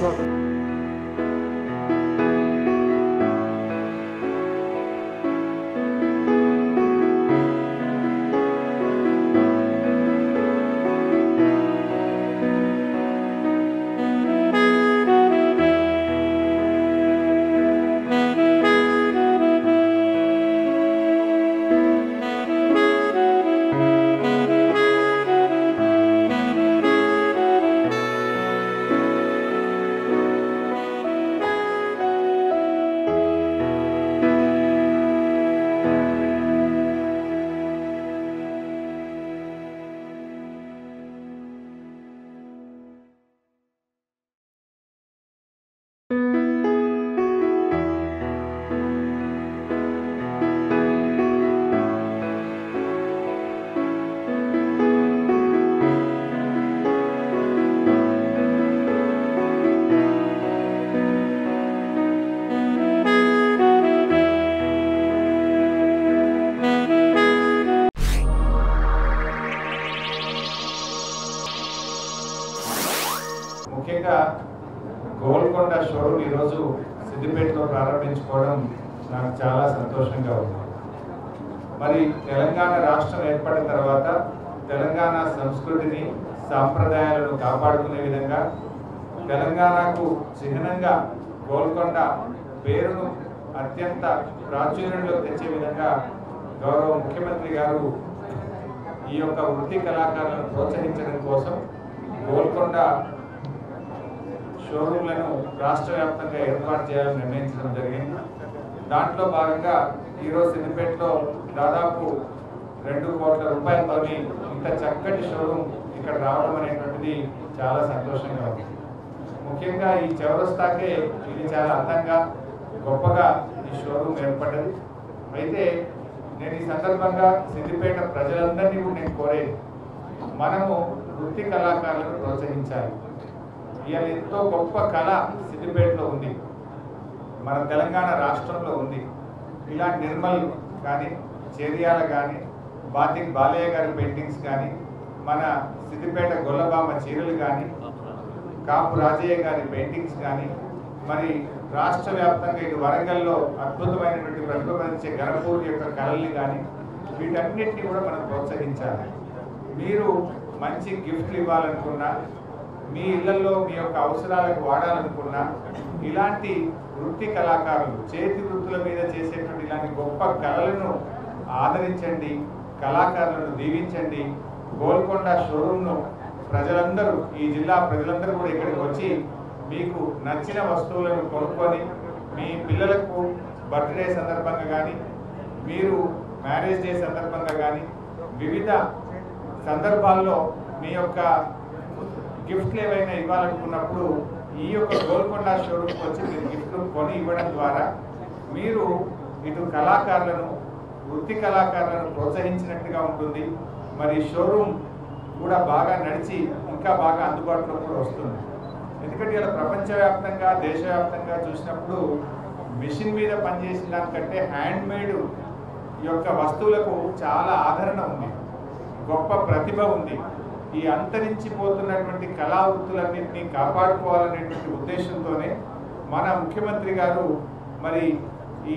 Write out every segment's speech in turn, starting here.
ముఖ్యంగా గోల్కొండ షోరూమ్ ఈరోజు సిద్దిపేటలో ప్రారంభించుకోవడం నాకు చాలా సంతోషంగా ఉంది మరి తెలంగాణ రాష్ట్రం ఏర్పడిన తర్వాత తెలంగాణ సంస్కృతిని సాంప్రదాయాలను కాపాడుకునే విధంగా తెలంగాణకు చిహ్నంగా గోల్కొండ పేరును అత్యంత ప్రాచుర్యంలో తెచ్చే విధంగా గౌరవ ముఖ్యమంత్రి గారు ఈ యొక్క వృత్తి కళాకారులను ప్రోత్సహించడం కోసం గోల్కొండ షోరూమ్లను రాష్ట్ర వ్యాప్తంగా ఏర్పాటు చేయాలని నిర్ణయించడం జరిగింది దాంట్లో భాగంగా ఈరోజు సిద్దిపేటలో దాదాపు రెండు కోట్ల రూపాయలతోని ఇంత చక్కటి షోరూమ్ ఇక్కడ రావడం అనేటువంటిది చాలా సంతోషంగా ఉంది ముఖ్యంగా ఈ చౌరస్తాకే ఇది చాలా అందంగా గొప్పగా ఈ షోరూమ్ ఏర్పడ్డది అయితే నేను ఈ సందర్భంగా సిద్దిపేట ప్రజలందరినీ కూడా నేను కోరేది మనము వృత్తి కళాకారులను ప్రోత్సహించాలి ఇవాళ ఎంతో గొప్ప కళ సిద్దిపేటలో ఉంది మన తెలంగాణ రాష్ట్రంలో ఉంది ఇలాంటి నిర్మల్ కానీ చేరియాల కానీ బాతిక్ బాలయ్య గారి పెయింటింగ్స్ కానీ మన సిద్దిపేట గొల్లబామ చీరలు కానీ కాపు రాజయ్య గారి పెయింటింగ్స్ కానీ మరి రాష్ట్ర వ్యాప్తంగా ఇటు వరంగల్లో అద్భుతమైనటువంటి ప్రతిభంచే గణపూర్ యొక్క కళల్ని కానీ వీటన్నిటిని కూడా మనం ప్రోత్సహించాలి మీరు మంచి గిఫ్ట్లు ఇవ్వాలనుకున్నా మీ ఇళ్లలో మీ యొక్క అవసరాలకు వాడాలనుకున్నా ఇలాంటి వృత్తి కళాకారులు చేతి వృత్తుల మీద చేసేటువంటి ఇలాంటి గొప్ప కళలను ఆదరించండి కళాకారులను దీవించండి గోల్కొండ షోరూమ్ను ప్రజలందరూ ఈ జిల్లా ప్రజలందరూ కూడా ఇక్కడికి వచ్చి మీకు నచ్చిన వస్తువులను కొనుక్కొని మీ పిల్లలకు బర్త్డే సందర్భంగా కానీ మీరు మ్యారేజ్ డే సందర్భంగా కానీ వివిధ సందర్భాల్లో మీ యొక్క గిఫ్ట్లు ఏవైనా ఇవ్వాలనుకున్నప్పుడు ఈ యొక్క గోల్కొండ షోరూమ్కి వచ్చి మీరు గిఫ్ట్లు కొని ఇవ్వడం ద్వారా మీరు ఇటు కళాకారులను వృత్తి కళాకారులను ప్రోత్సహించినట్టుగా ఉంటుంది మరి షోరూమ్ కూడా బాగా నడిచి ఇంకా బాగా అందుబాటులో కూడా వస్తుంది ఎందుకంటే ఇలా ప్రపంచవ్యాప్తంగా దేశవ్యాప్తంగా చూసినప్పుడు మిషన్ మీద పనిచేసిన దానికంటే హ్యాండ్ మేడ్ యొక్క వస్తువులకు చాలా ఆదరణ ఉంది గొప్ప ప్రతిభ ఉంది ఈ అంతరించిపోతున్నటువంటి కళా వృత్తులన్నింటినీ కాపాడుకోవాలనేటువంటి ఉద్దేశంతోనే మన ముఖ్యమంత్రి గారు మరి ఈ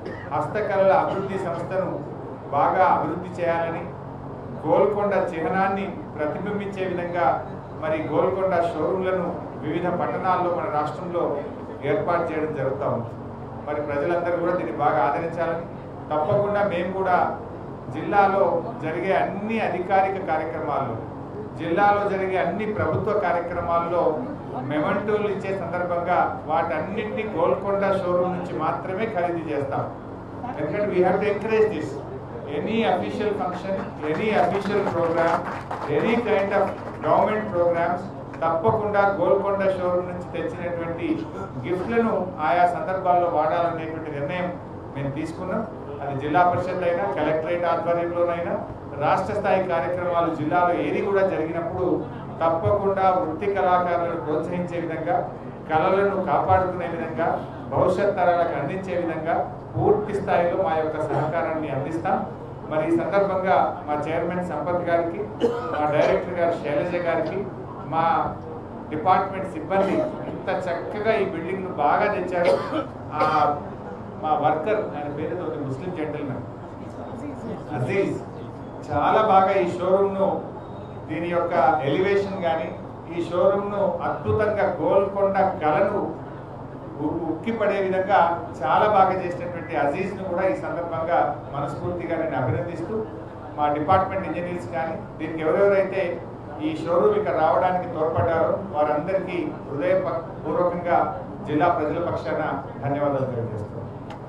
హస్తకళల అభివృద్ధి సంస్థను బాగా అభివృద్ధి చేయాలని గోల్కొండ చిహ్నాన్ని ప్రతిబింబించే విధంగా మరి గోల్కొండ షోరూమ్లను వివిధ పట్టణాల్లో మన రాష్ట్రంలో ఏర్పాటు చేయడం జరుగుతూ ఉంది మరి ప్రజలందరూ కూడా దీన్ని బాగా ఆదరించాలని తప్పకుండా మేము కూడా జిల్లాలో జరిగే అన్ని అధికారిక కార్యక్రమాల్లో జిల్లాలో జరిగే అన్ని ప్రభుత్వ కార్యక్రమాల్లో మెమంటోలు ఇచ్చే సందర్భంగా వాటన్నింటినీ గోల్కొండ షోరూమ్ నుంచి మాత్రమే ఖరీదు చేస్తాం ఎందుకంటే we have to encourage this any official function any official program any kind of government programs తప్పకుండా గోల్కొండ షోరూమ్ నుంచి తెచ్చినటువంటి గిఫ్ట్లను ఆయా సందర్భాల్లో వాడాలనేటువంటి నిర్ణయం మేము తీసుకున్నాం అది జిల్లా పరిషత్ అయినా కలెక్టరేట్ ఆధ్వర్యంలోనైనా రాష్ట్ర స్థాయి కార్యక్రమాలు జిల్లాలో ఏది కూడా జరిగినప్పుడు తప్పకుండా వృత్తి కళాకారులను ప్రోత్సహించే విధంగా కళలను కాపాడుకునే విధంగా భవిష్యత్ తరాలకు అందించే విధంగా పూర్తి స్థాయిలో మా యొక్క సహకారాన్ని అందిస్తాం మరి ఈ సందర్భంగా మా చైర్మన్ సంపత్ గారికి మా డైరెక్టర్ గారు శైలజ గారికి మా డిపార్ట్మెంట్ సిబ్బంది ఇంత చక్కగా ఈ బిల్డింగ్ ను బాగా తెచ్చారు ఆ మా వర్కర్ ఆయన పేరు ఏదో ఒక ముస్లిం జెంటల్మెన్ అజీజ్ చాలా బాగా ఈ షోరూమ్ ను దీని యొక్క ఎలివేషన్ కానీ ఈ షోరూమ్ ను అద్భుతంగా గోల్కొండ కళను ఉ- ఉక్కిపడే విధంగా చాలా బాగా చేసినటువంటి అజీజ్ ను కూడా ఈ సందర్భంగా మనస్ఫూర్తిగా నేను అభినందిస్తూ మా డిపార్ట్మెంట్ ఇంజనీర్స్ కానీ దీనికి ఎవరెవరైతే ఈ షోరూమ్ ఇక్కడ రావడానికి తోడ్పడ్డారో వారందరికీ హృదయపూర్వకంగా జిల్లా ప్రజల పక్షాన ధన్యవాదాలు తెలియజేస్తున్నాను